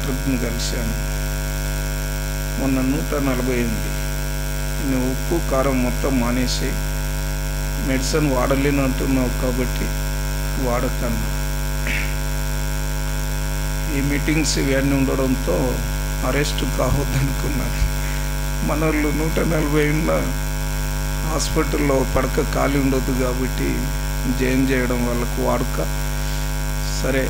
డాక్టర్ని కలిశాను మొన్న నూట నలభై ఎనిమిది నువ్వు ఉప్పు కారం మొత్తం మానేసి మెడిసిన్ వాడలేను అంటున్నావు కాబట్టి వాడకన్నా ఈ మీటింగ్స్ ఇవన్నీ ఉండడంతో అరెస్ట్ కావద్దనుకున్నాను మన వాళ్ళు నూట నలభై ఉన్న హాస్పిటల్లో పడక ఖాళీ ఉండొద్దు కాబట్టి జాయిన్ చేయడం వాళ్ళకు వాడుక సరే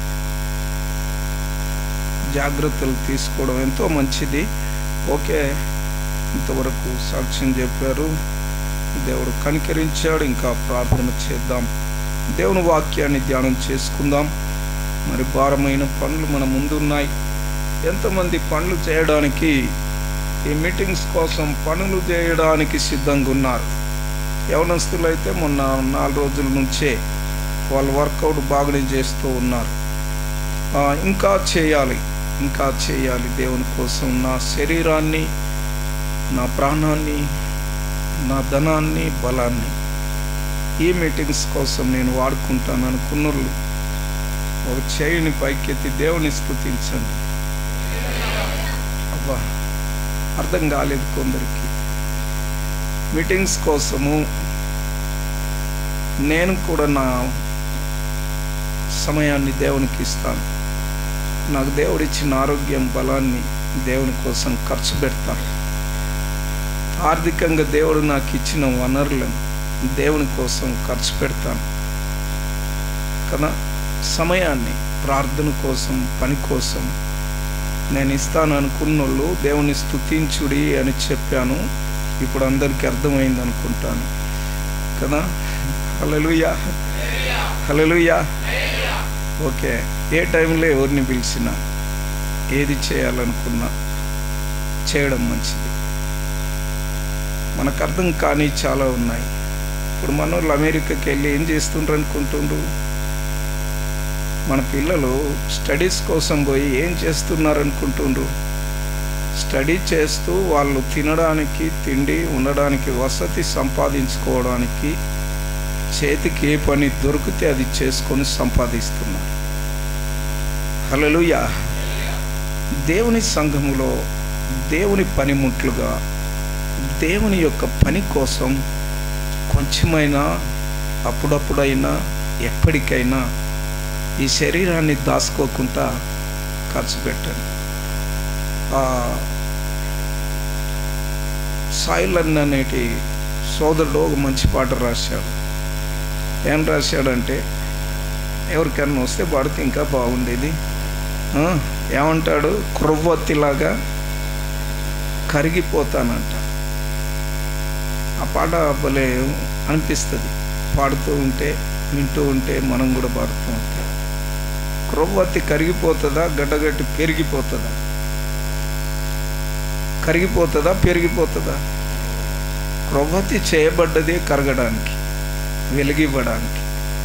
జాగ్రత్తలు తీసుకోవడం ఎంతో మంచిది ఓకే ఇంతవరకు సాక్ష్యం చెప్పారు దేవుడు కనికరించాడు ఇంకా ప్రార్థన చేద్దాం దేవుని వాక్యాన్ని ధ్యానం చేసుకుందాం మరి భారమైన పనులు మన ముందున్నాయి ఎంతమంది పనులు చేయడానికి ఈ మీటింగ్స్ కోసం పనులు చేయడానికి సిద్ధంగా ఉన్నారు యవనస్తులు అయితే మొన్న నాలుగు రోజుల నుంచే వాళ్ళు వర్కౌట్ బాగానే చేస్తూ ఉన్నారు ఆ, ఇంకా చేయాలి ఇంకా చేయాలి దేవుని కోసం నా శరీరాన్ని నా ప్రాణాన్ని నా ధనాన్ని బలాన్ని ఈ మీటింగ్స్ కోసం నేను వాడుకుంటాను అనుకున్నోళ్ళు ఒక చేయిని పైకెత్తి దేవుని స్థుతించండి అబ్బా అర్థం కాలేదు కొందరికి మీటింగ్స్ కోసము నేను కూడా నా సమయాన్ని దేవునికి ఇస్తాను నాకు దేవుడు ఇచ్చిన ఆరోగ్యం బలాన్ని దేవుని కోసం ఖర్చు పెడతాను ఆర్థికంగా దేవుడు నాకు ఇచ్చిన వనరులను దేవుని కోసం ఖర్చు పెడతాను కదా సమయాన్ని ప్రార్థన కోసం పని కోసం నేను ఇస్తాను అనుకున్నోళ్ళు దేవుని స్తుతించుడి అని చెప్పాను ఇప్పుడు అందరికీ అర్థమైంది అనుకుంటాను కదా హలలుయా హలలుయా ఓకే ఏ టైంలో ఎవరిని పిలిచినా ఏది చేయాలనుకున్నా చేయడం మంచిది మనకు అర్థం కానీ చాలా ఉన్నాయి ఇప్పుడు మన వాళ్ళు అమెరికాకి వెళ్ళి ఏం చేస్తుండ్రు అనుకుంటుండ్రు మన పిల్లలు స్టడీస్ కోసం పోయి ఏం చేస్తున్నారు అనుకుంటుండ్రు స్టడీ చేస్తూ వాళ్ళు తినడానికి తిండి ఉండడానికి వసతి సంపాదించుకోవడానికి చేతికి ఏ పని దొరికితే అది చేసుకొని సంపాదిస్తున్నారు హలలుయ దేవుని సంఘములో దేవుని పనిముట్లుగా దేవుని యొక్క పని కోసం కొంచెమైనా అప్పుడప్పుడైనా ఎప్పటికైనా ఈ శరీరాన్ని దాచుకోకుండా ఖర్చు పెట్టండి ఆ, సాయిలన్ అనేటి సోదరుడు ఒక మంచి పాట రాశాడు ఏం రాశాడంటే ఎవరికైనా వస్తే పాడితే ఇంకా బాగుండేది ఆ, ఏమంటాడు క్రొవ్వొత్తిలాగా కరిగిపోతానంట ఆ పాట భలే అనిపిస్తుంది పాడుతూ ఉంటే వింటూ ఉంటే మనం కూడా పాడుతూ ఉంటాం క్రొవ్వత్తి కరిగిపోతుందా గడ్డగట్టి పెరిగిపోతుందా కరిగిపోతుందా పెరిగిపోతుందా క్రొవ్వతి చేయబడ్డది కరగడానికి వెలిగివ్వడానికి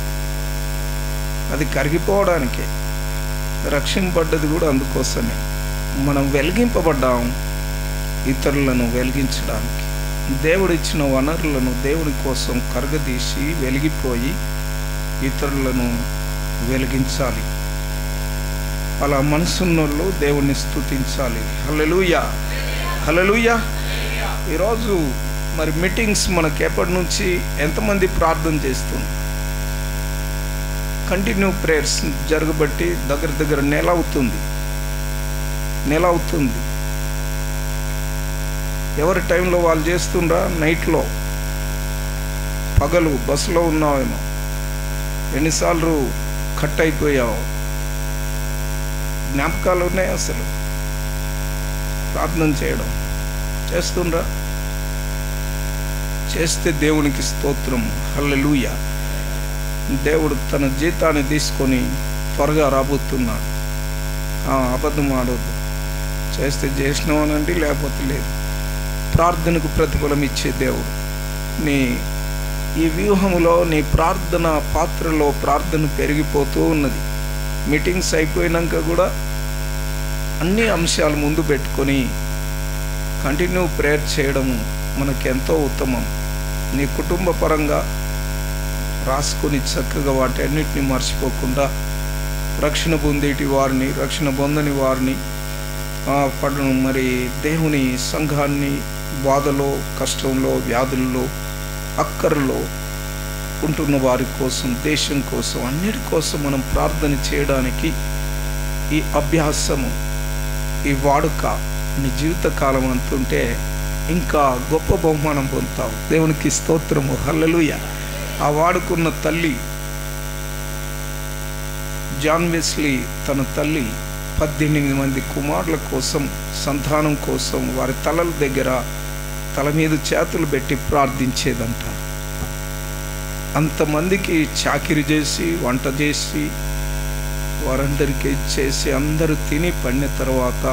అది కరిగిపోవడానికే రక్షింపబడ్డది కూడా అందుకోసమే మనం వెలిగింపబడ్డాం ఇతరులను వెలిగించడానికి దేవుడు ఇచ్చిన వనరులను దేవుని కోసం కరగదీసి వెలిగిపోయి ఇతరులను వెలిగించాలి అలా మనసున్నోళ్ళు దేవుణ్ణి స్తుతించాలి హల్లెలూయా హల్లెలూయా ఈరోజు మరి మీటింగ్స్ మనకి ఎప్పటి నుంచి ఎంతమంది ప్రార్థన చేస్తుంది కంటిన్యూ ప్రేయర్స్ జరగబట్టి దగ్గర దగ్గర నెల అవుతుంది నెల అవుతుంది ఎవరి టైంలో వాళ్ళు చేస్తుండ్రా నైట్లో పగలు బస్సులో ఉన్నావేమో ఎన్నిసార్లు కట్ అయిపోయావు జ్ఞాపకాలు ఉన్నాయి అసలు ప్రార్థన చేయడం చేస్తుండ్రా చేస్తే దేవునికి స్తోత్రం హల్లెలూయ దేవుడు తన జీతాన్ని తీసుకొని త్వరగా రాబోతున్నాడు ఆ, అబద్ధం ఆడొద్దు చేస్తే చేసినామనండి లేకపోతే లేదు ప్రార్థనకు ప్రతిఫలం ఇచ్చే దేవుడు నీ ఈ వ్యూహంలో నీ ప్రార్థన పాత్రలో ప్రార్థన పెరిగిపోతూ ఉన్నది మీటింగ్స్ అయిపోయినాక కూడా అన్ని అంశాలు ముందు పెట్టుకొని కంటిన్యూ ప్రేయర్ చేయడము మనకెంతో ఉత్తమం నీ కుటుంబ పరంగా రాసుకొని చక్కగా వాటన్నిటిని మర్చిపోకుండా రక్షణ పొందేటి వారిని రక్షణ పొందని వారిని ఆ, పడను మరి దేవుని సంఘాన్ని బాధలో కష్టంలో వ్యాధుల్లో అక్కరలో ఉంటున్న వారి కోసం దేశం కోసం అన్నిటి కోసం మనం ప్రార్థన చేయడానికి ఈ అభ్యాసము ఈ వాడుక నీ జీవితకాలం అంతుంటే ఇంకా గొప్ప బహుమానం పొందుతావు దేవునికి స్తోత్రము హల్లెలూయ ఆ వాడుకున్న తల్లి జాన్ వెస్లీ తన తల్లి పద్దెనిమిది మంది కుమారుల కోసం సంతానం కోసం వారి తలల దగ్గర తల మీద చేతులు పెట్టి ప్రార్థించేదంట అంతమందికి చాకిరి చేసి వంట చేసి వారందరికీ చేసి అందరూ తిని పడిన తర్వాత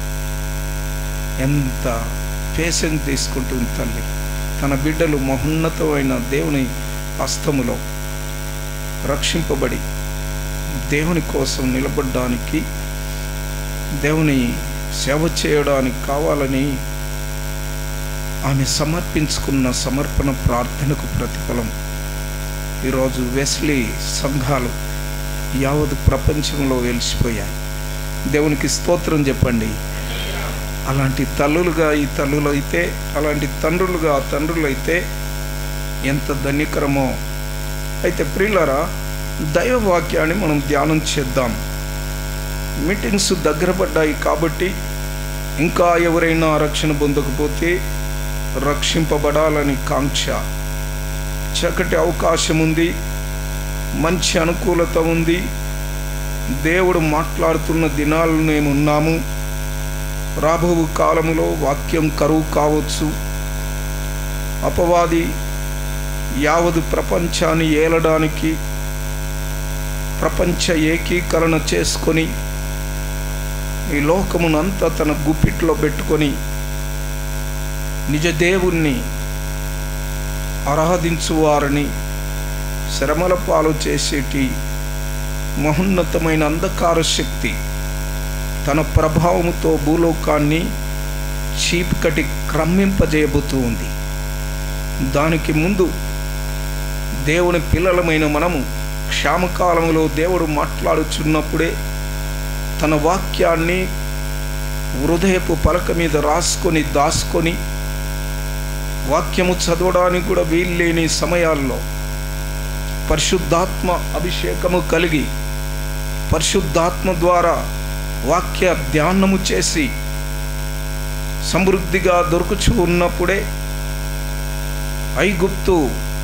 ఎంత పేషెంట్ తీసుకుంటుంది తల్లి తన బిడ్డలు మహోన్నతమైన దేవుని హస్తములో రక్షింపబడి దేవుని కోసం నిలబడడానికి దేవుని సేవ చేయడానికి కావాలని ఆమె సమర్పించుకున్న సమర్పణ ప్రార్థనకు ప్రతిఫలం ఈరోజు వెస్లీ సంఘాలు యావత్ ప్రపంచంలో వెలిసిపోయాయి దేవునికి స్తోత్రం చెప్పండి అలాంటి తల్లులుగా ఈ తల్లులు అయితే అలాంటి తండ్రులుగా ఆ తండ్రులు అయితే ఎంత ధన్యకరమో అయితే ప్రియులరా దైవ వాక్యాన్ని మనం ధ్యానం చేద్దాం మీటింగ్స్ దగ్గర పడ్డాయి కాబట్టి ఇంకా ఎవరైనా రక్షణ పొందకపోతే రక్షింపబడాలని కాంక్ష చక్కటి అవకాశం ఉంది మంచి అనుకూలత ఉంది దేవుడు మాట్లాడుతున్న దినాలు మేము ఉన్నాము రాబో కాలములో వాక్యం కరువు కావచ్చు అపవాది యావదు ప్రపంచాన్ని ఏలడానికి ప్రపంచ ఏకీకరణ చేసుకొని ఈ లోకమునంతా తన గుప్పిట్లో పెట్టుకొని నిజ దేవుణ్ణి ఆరాధించువారని శ్రమల పాలు చేసేటి మహోన్నతమైన అంధకార శక్తి తన ప్రభావముతో భూలోకాన్ని చీపికటి క్రమ్మింపజేయబోతూ ఉంది దానికి ముందు దేవుని పిల్లలమైన మనము క్షామకాలంలో దేవుడు మాట్లాడుచున్నప్పుడే తన వాక్యాన్ని హృదయపు పలక మీద రాసుకొని దాసుకొని వాక్యము చదవడానికి కూడా వీల్లేని సమయాల్లో పరిశుద్ధాత్మ అభిషేకము కలిగి పరిశుద్ధాత్మ ద్వారా వాక్య ధ్యానము చేసి సమృద్ధిగా దొరుకుచు ఉన్నప్పుడే ఐగుప్తు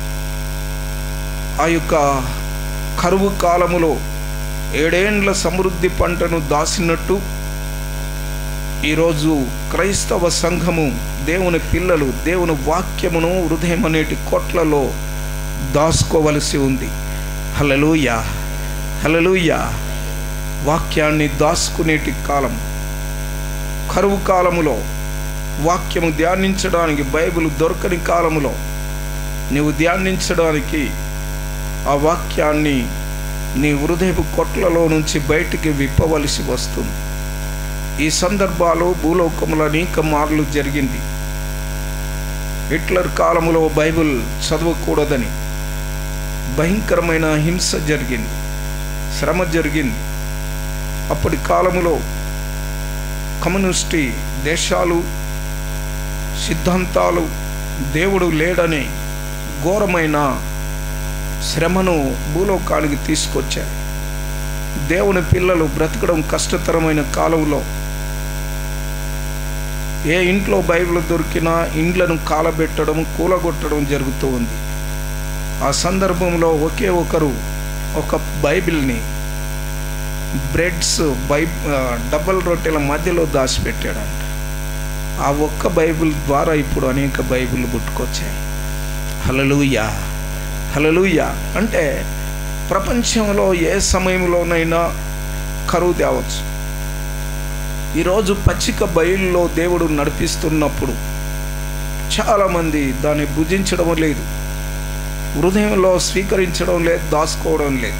ఆ యొక్క కరువు కాలములో ఏడేండ్ల సమృద్ధి పంటను దాసినట్టు ఈరోజు క్రైస్తవ సంఘము దేవుని పిల్లలు దేవుని వాక్యమును హృదయం అనేటి కొట్లలో దాచుకోవలసి ఉంది హలలుయ హలలుయ వాక్యాన్ని దాచుకునేటి కాలం కరువు కాలములో వాక్యము ధ్యానించడానికి బైబిల్ దొరకని కాలములో నీవు ధ్యానించడానికి ఆ వాక్యాన్ని నీ హృదయపు కొట్లలో నుంచి బయటికి విప్పవలసి వస్తుంది ఈ సందర్భాలు భూలోకములో అనేక మార్లు జరిగింది హిట్లర్ కాలములో బైబిల్ చదవకూడదని భయంకరమైన హింస జరిగింది శ్రమ జరిగింది అప్పటి కాలములో కమ్యూనిస్టీ దేశాలు సిద్ధాంతాలు దేవుడు లేడని ఘోరమైన శ్రమను భూలోకానికి తీసుకొచ్చాయి దేవుని పిల్లలు బ్రతకడం కష్టతరమైన కాలంలో ఏ ఇంట్లో బైబిల్ దొరికినా ఇండ్లను కాలబెట్టడం కూలగొట్టడం జరుగుతూ ఉంది ఆ సందర్భంలో ఒకే ఒకరు ఒక బైబిల్ని బ్రెడ్స్ బై డబల్ రొట్టెల మధ్యలో దాచిపెట్టాడంట ఆ ఒక్క బైబిల్ ద్వారా ఇప్పుడు అనేక బైబిల్ పుట్టుకొచ్చాయి హలలుయా హలలుయా అంటే ప్రపంచంలో ఏ సమయంలోనైనా కరువు తేవచ్చు ఈరోజు పచ్చిక బయలులో దేవుడు నడిపిస్తున్నప్పుడు చాలామంది దాన్ని భుజించడం లేదు హృదయంలో స్వీకరించడం లేదు దాచుకోవడం లేదు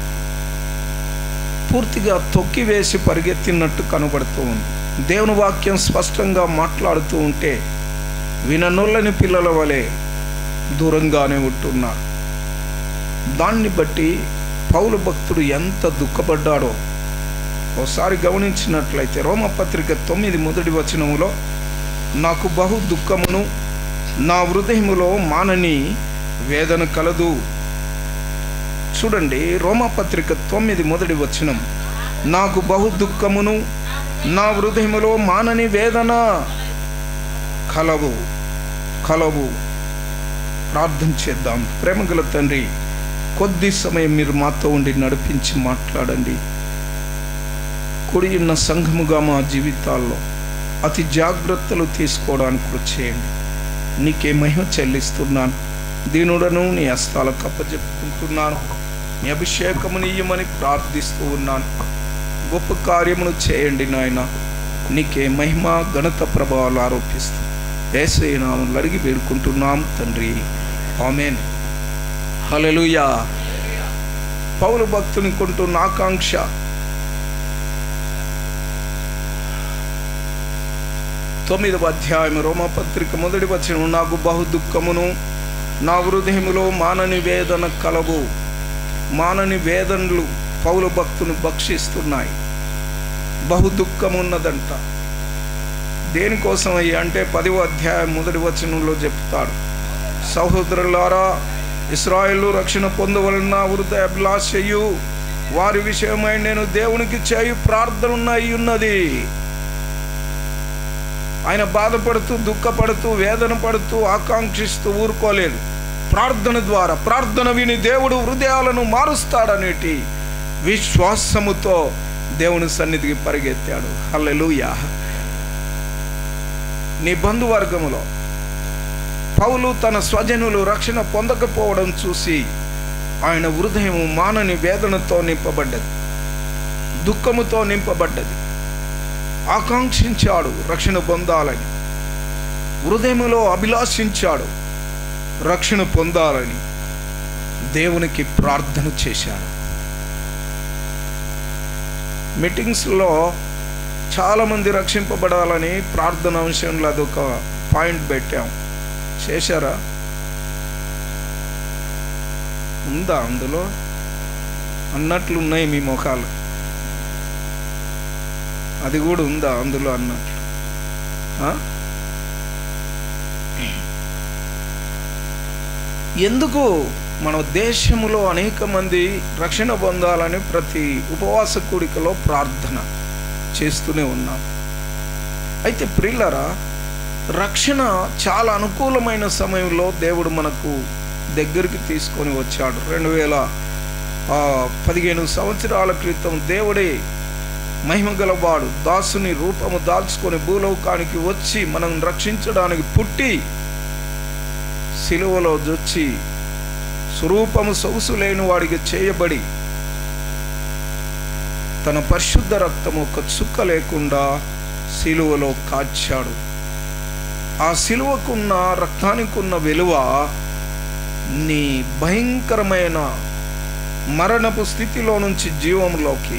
పూర్తిగా తొక్కివేసి పరిగెత్తినట్టు కనబడుతూ ఉంది దేవుని వాక్యం స్పష్టంగా మాట్లాడుతూ ఉంటే విననొల్లని పిల్లల వలె దూరంగానే ఉంటున్నారు దాన్ని బట్టి పౌలు భక్తుడు ఎంత దుఃఖపడ్డాడో ఒకసారి గమనించినట్లయితే రోమపత్రిక తొమ్మిది మొదటి వచనములో నాకు బహు దుఃఖమును నా హృదయములో మానని వేదన కలదు చూడండి రోమపత్రిక తొమ్మిది మొదటి వచనం నాకు బహు దుఃఖమును నా హృదయములో మానని వేదన కలవు కలవు ప్రార్థన చేద్దాం ప్రేమగల తండ్రి కొద్ది సమయం మీరు మాతో ఉండి నడిపించి మాట్లాడండి కుడి ఉన్న సంఘముగా మా జీవితాల్లో అతి జాగ్రత్తలు తీసుకోవడానికి కూడా చేయండి నీకే మహిమ చెల్లిస్తున్నాను దీనుడను నీ హస్తాలకు అప్పచెప్పుకుంటున్నాను నీ అభిషేకము నీయమని ప్రార్థిస్తూ ఉన్నాను గొప్ప కార్యమును చేయండి నాయన నీకే మహిమ ఘనత ప్రభావాలు ఆరోపిస్తూ ఏసైనామం అడిగి వేడుకుంటున్నాం తండ్రి ఆమెన్ హలలుయా పౌలు భక్తుని కొంటున్న ఆకాంక్ష తొమ్మిదవ అధ్యాయం రోమపత్రిక మొదటి వచ్చిన నాకు బహు దుఃఖమును నా హృదయములో మానని వేదన కలవు మానని వేదనలు పౌలు భక్తుని భక్షిస్తున్నాయి బహు దుఃఖమున్నదంట దేనికోసం అయ్యి అంటే పదివ అధ్యాయం మొదటి వచనంలో చెప్తాడు సహోదరులారా ఇస్రాయేలు రక్షణ పొందవలన వృద్ధ అభిలాషయు వారి విషయమై నేను దేవునికి చేయు ప్రార్థన అయి ఉన్నది ఆయన బాధపడుతూ దుఃఖపడుతూ వేదన పడుతూ ఆకాంక్షిస్తూ ఊరుకోలేదు ప్రార్థన ద్వారా ప్రార్థన విని దేవుడు హృదయాలను మారుస్తాడనేటి విశ్వాసముతో దేవుని సన్నిధికి పరిగెత్తాడు హల్లెలూయా నీ బంధువర్గములో పౌలు తన స్వజనులు రక్షణ పొందకపోవడం చూసి ఆయన హృదయం మానని వేదనతో నింపబడ్డది దుఃఖముతో నింపబడ్డది ఆకాంక్షించాడు రక్షణ పొందాలని హృదయములో అభిలాషించాడు రక్షణ పొందాలని దేవునికి ప్రార్థన చేశాడు మీటింగ్స్లో చాలామంది రక్షింపబడాలని ప్రార్థన అంశంలో అదొక పాయింట్ పెట్టాం చేశారా ఉందా అందులో అన్నట్లు ఉన్నాయి మీ ముఖాలు అది కూడా ఉందా అందులో అన్నట్లు ఆ? ఎందుకు మన దేశంలో అనేక మంది రక్షణ పొందాలని ప్రతి ఉపవాస కూడికలో ప్రార్థన చేస్తూనే ఉన్నాం అయితే ప్రిల్లరా రక్షణ చాలా అనుకూలమైన సమయంలో దేవుడు మనకు దగ్గరికి తీసుకొని వచ్చాడు రెండు వేల ఆ, పదిహేను సంవత్సరాల క్రితం దేవుడే మహిమ గలవాడు దాసుని రూపము దాల్చుకొని భూలోకానికి వచ్చి మనం రక్షించడానికి పుట్టి సిలువలో జొచ్చి స్వరూపము సొగుసు లేని వాడికి చేయబడి తన పరిశుద్ధ రక్తం ఒక చుక్క లేకుండా సిలువలో కాచాడు ఆ సిలువకున్న రక్తానికున్న విలువ నీ భయంకరమైన మరణపు స్థితిలో నుంచి జీవంలోకి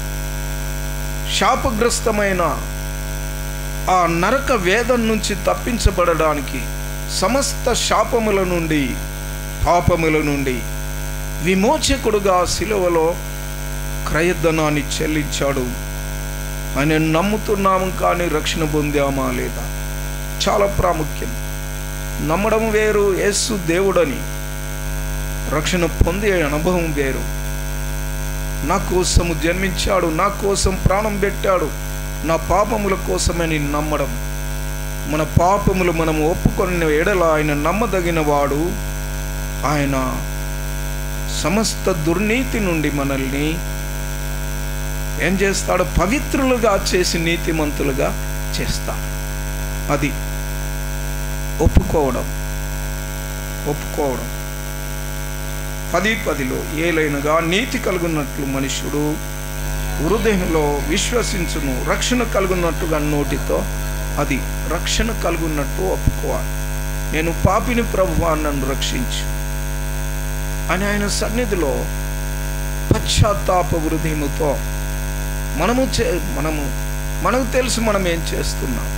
శాపగ్రస్తమైన ఆ నరక వేదం నుంచి తప్పించబడడానికి సమస్త శాపముల నుండి పాపముల నుండి విమోచకుడుగా సిలువలో క్రయధనాన్ని చెల్లించాడు ఆయన నమ్ముతున్నాము కానీ రక్షణ పొందామా లేదా చాలా ప్రాముఖ్యం నమ్మడం వేరు యేసు దేవుడని రక్షణ పొందే అనుభవం వేరు నా కోసము జన్మించాడు నా కోసం ప్రాణం పెట్టాడు నా పాపముల కోసమని నమ్మడం మన పాపములు మనం ఒప్పుకొనిన ఎడల ఆయన నమ్మదగిన వాడు ఆయన సమస్త దుర్నీతి నుండి మనల్ని ఏం చేస్తాడు పవిత్రులుగా చేసి నీతిమంతులుగా చేస్తాడు అది ఒప్పుకోవడం ఒప్పుకోవడం పది పదిలో ఏలైనగా నీతి కలుగున్నట్లు మనుష్యుడు హృదయంలో విశ్వసించును రక్షణ కలుగున్నట్టుగా నోటితో అది రక్షణ కలుగున్నట్టు ఒప్పుకోవాలి నేను పాపిని ప్రభువా నన్ను రక్షించు అని ఆయన సన్నిధిలో పశ్చాత్తాప హృదయముతో మనము చే మనము మనకు తెలుసు మనం ఏం చేస్తున్నాం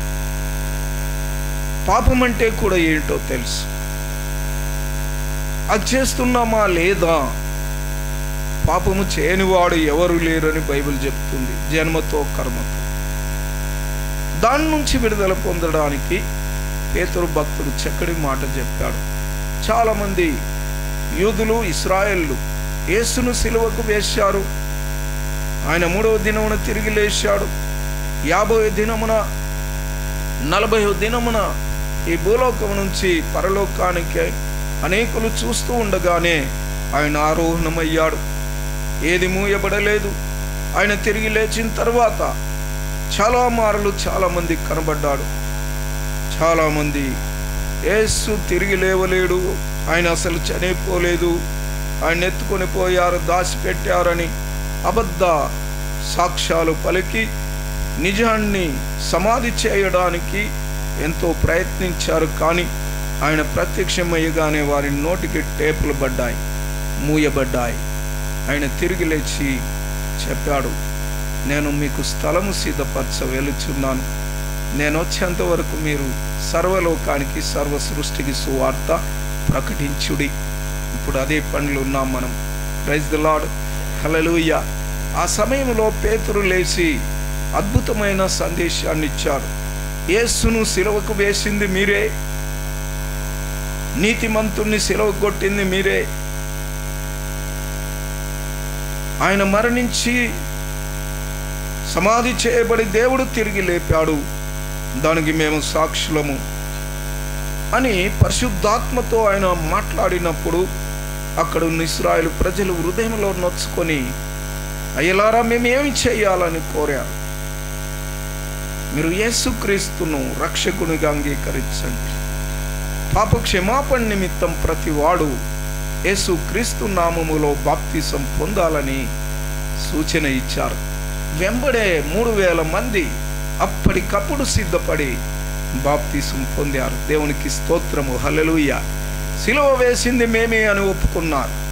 పాపం అంటే కూడా ఏంటో తెలుసు అది చేస్తున్నామా లేదా పాపము చేయనివాడు ఎవరు లేరని బైబిల్ చెప్తుంది జన్మతో కర్మతో దాని నుంచి విడుదల పొందడానికి పేతురు భక్తుడు చక్కటి మాట చెప్పాడు చాలామంది యూదులు ఇస్రాయేళ్ళు యేసును సిలువకు వేశారు ఆయన మూడవ దినమున తిరిగి లేచాడు యాభై దినమున నలభై దినమున ఈ భూలోకం నుంచి పరలోకానికి అనేకులు చూస్తూ ఉండగానే ఆయన ఆరోహణమయ్యాడు ఏది మూయబడలేదు ఆయన తిరిగి లేచిన తర్వాత చాలా మార్లు చాలామంది కనబడ్డాడు చాలామంది యేసు తిరిగి లేవలేడు ఆయన అసలు చనిపోలేదు ఆయన ఎత్తుకొని పోయారు దాచిపెట్టారని అబద్ధ సాక్ష్యాలు పలికి నిజాన్ని సమాధి చేయడానికి ఎంతో ప్రయత్నించారు కానీ ఆయన ప్రత్యక్షమయ్యగానే వారి నోటికి టేపులు పడ్డాయి మూయబడ్డాయి ఆయన తిరిగి లేచి చెప్పాడు నేను మీకు స్థలము సిద్ధపరచ వెలుచున్నాను నేను వచ్చేంత వరకు మీరు సర్వలోకానికి సర్వ సృష్టికి సువార్త ప్రకటించుడి ఇప్పుడు అదే పనులు ఉన్నాం మనం ప్రైజ్ ద లాడ్ హలలుయ్య ఆ సమయంలో పేతురు లేచి అద్భుతమైన సందేశాన్ని ఇచ్చాడు యేసును సిలువకు వేసింది మీరే నీతిమంతుణ్ణి సిలువ కొట్టింది మీరే ఆయన మరణించి సమాధి చేయబడి దేవుడు తిరిగి లేపాడు దానికి మేము సాక్షులము అని పరిశుద్ధాత్మతో ఆయన మాట్లాడినప్పుడు అక్కడ ఉన్న ఇస్రాయేల్ ప్రజలు హృదయంలో నొచ్చుకొని అయ్యలారా మేము ఏమి చేయాలని కోరారు మీరు యేసుక్రీస్తును రక్షకునిగా అంగీకరించండి పాప క్షమాపణ నిమిత్తం ప్రతి వాడు యేసు క్రీస్తు నామములో బాప్తిసం పొందాలని సూచన ఇచ్చారు వెంబడే మూడు వేల మంది అప్పటికప్పుడు సిద్ధపడి బాప్తిసం పొందారు దేవునికి స్తోత్రము హల్లెలూయ సిలువ వేసింది మేమే అని ఒప్పుకున్నారు